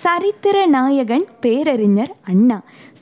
சரித்திர நாயகன் பேரறிஞர் அண்ணா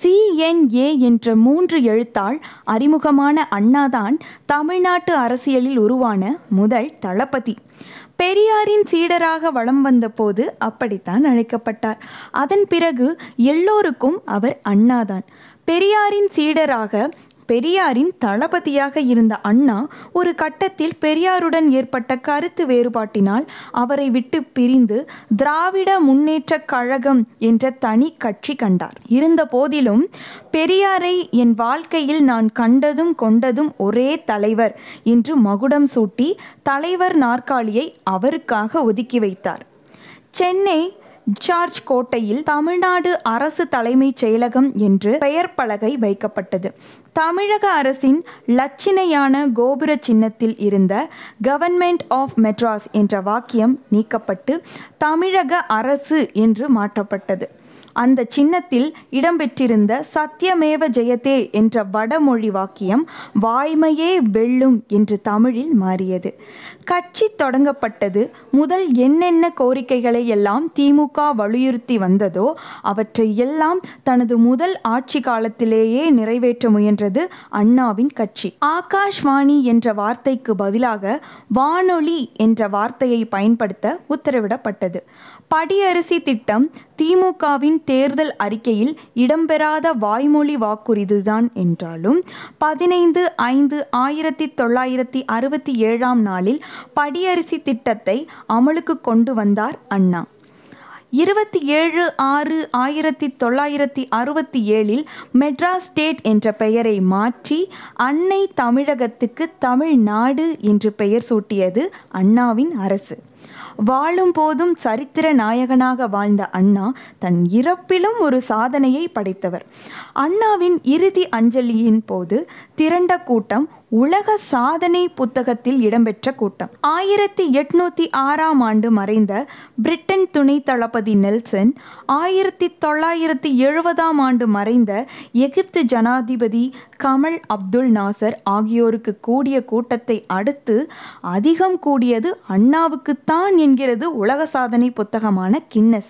சிஎன்ஏ என்ற மூன்று எழுத்தால் அறிமுகமான அண்ணாதான் தமிழ்நாட்டு அரசியலில் உருவான முதல் தளபதி பெரியாரின் சீடராக வலம் வந்தபோது அப்படித்தான் அழைக்கப்பட்டார் அதன் பிறகு எல்லோருக்கும் அவர் அண்ணாதான் பெரியாரின் சீடராக பெரியாரின் தளபதியாக இருந்த அண்ணா ஒரு கட்டத்தில் பெரியாருடன் ஏற்பட்ட கருத்து வேறுபாட்டினால் அவரை விட்டு பிரிந்து திராவிட முன்னேற்றக் கழகம் என்ற தனி கட்சி கண்டார் இருந்த போதிலும் பெரியாரை என் வாழ்க்கையில் நான் கண்டதும் கொண்டதும் ஒரே தலைவர் என்று மகுடம் சூட்டி தலைவர் நாற்காலியை அவருக்காக ஒதுக்கி வைத்தார் சென்னை ஜார்ஜ் கோட்டையில் தமிழ்நாடு அரசு தலைமைச் செயலகம் என்று பெயர் பலகை வைக்கப்பட்டது தமிழக அரசின் லட்சினையான கோபுர சின்னத்தில் இருந்த கவர்மெண்ட் ஆஃப் மெட்ராஸ் என்ற வாக்கியம் நீக்கப்பட்டு தமிழக அரசு என்று மாற்றப்பட்டது அந்த சின்னத்தில் இடம்பெற்றிருந்த சத்தியமேவ ஜெயதே என்ற வடமொழி வாக்கியம் வாய்மையே வெல்லும் என்று தமிழில் மாறியது கட்சி தொடங்கப்பட்டது முதல் என்னென்ன கோரிக்கைகளை எல்லாம் திமுக வலியுறுத்தி வந்ததோ அவற்றை எல்லாம் தனது முதல் ஆட்சி காலத்திலேயே நிறைவேற்ற முயன்றது அண்ணாவின் கட்சி ஆகாஷ்வாணி என்ற வார்த்தைக்கு பதிலாக வானொலி என்ற வார்த்தையை பயன்படுத்த உத்தரவிடப்பட்டது படியரிசி திட்டம் திமுகவின் தேர்தல் அறிக்கையில் இடம்பெறாத வாய்மொழி வாக்குறுதிதான் என்றாலும் பதினைந்து ஐந்து ஆயிரத்தி தொள்ளாயிரத்தி அறுபத்தி ஏழாம் நாளில் படியரிசி திட்டத்தை அமலுக்கு கொண்டு வந்தார் அண்ணா இருபத்தி ஏழு ஆறு ஆயிரத்தி தொள்ளாயிரத்தி அறுபத்தி ஏழில் மெட்ராஸ் ஸ்டேட் என்ற பெயரை மாற்றி அன்னை தமிழகத்துக்கு தமிழ்நாடு என்று பெயர் சூட்டியது அண்ணாவின் அரசு வாழும் போதும் சரித்திர நாயகனாக வாழ்ந்த அண்ணா தன் இறப்பிலும் ஒரு சாதனையை படைத்தவர் அண்ணாவின் இறுதி அஞ்சலியின் போது திரண்ட கூட்டம் உலக சாதனை புத்தகத்தில் இடம்பெற்ற கூட்டம் ஆயிரத்தி எட்நூத்தி ஆறாம் ஆண்டு மறைந்த பிரிட்டன் துணை தளபதி நெல்சன் ஆயிரத்தி தொள்ளாயிரத்தி எழுபதாம் ஆண்டு மறைந்த எகிப்து ஜனாதிபதி கமல் அப்துல் நாசர் ஆகியோருக்கு கூடிய கூட்டத்தை அடுத்து அதிகம் கூடியது அண்ணாவுக்குத்தான் என்கிறது உலக சாதனை புத்தகமான கின்னஸ்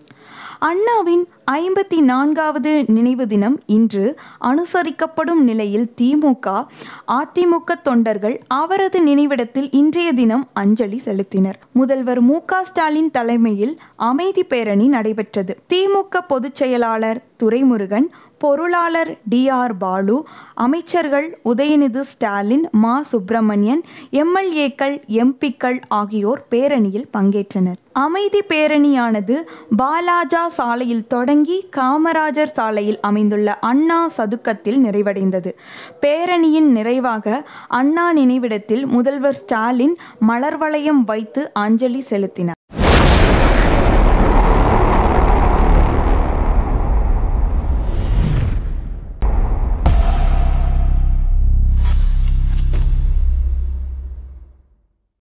அண்ணாவின் ஐம்பத்தி நான்காவது நினைவு தினம் இன்று அனுசரிக்கப்படும் நிலையில் திமுக அதிமுக தொண்டர்கள் அவரது நினைவிடத்தில் இன்றைய தினம் அஞ்சலி செலுத்தினர் முதல்வர் மு ஸ்டாலின் தலைமையில் அமைதி பேரணி நடைபெற்றது திமுக பொதுச் செயலாளர் துரைமுருகன் பொருளாளர் டி ஆர் பாலு அமைச்சர்கள் உதயநிதி ஸ்டாலின் மா சுப்பிரமணியன் எம்எல்ஏக்கள் எம்பிக்கள் ஆகியோர் பேரணியில் பங்கேற்றனர் அமைதி பேரணியானது பாலாஜா சாலையில் தொடங்கி காமராஜர் சாலையில் அமைந்துள்ள அண்ணா சதுக்கத்தில் நிறைவடைந்தது பேரணியின் நிறைவாக அண்ணா நினைவிடத்தில் முதல்வர் ஸ்டாலின் மலர் வளையம் வைத்து அஞ்சலி செலுத்தினார்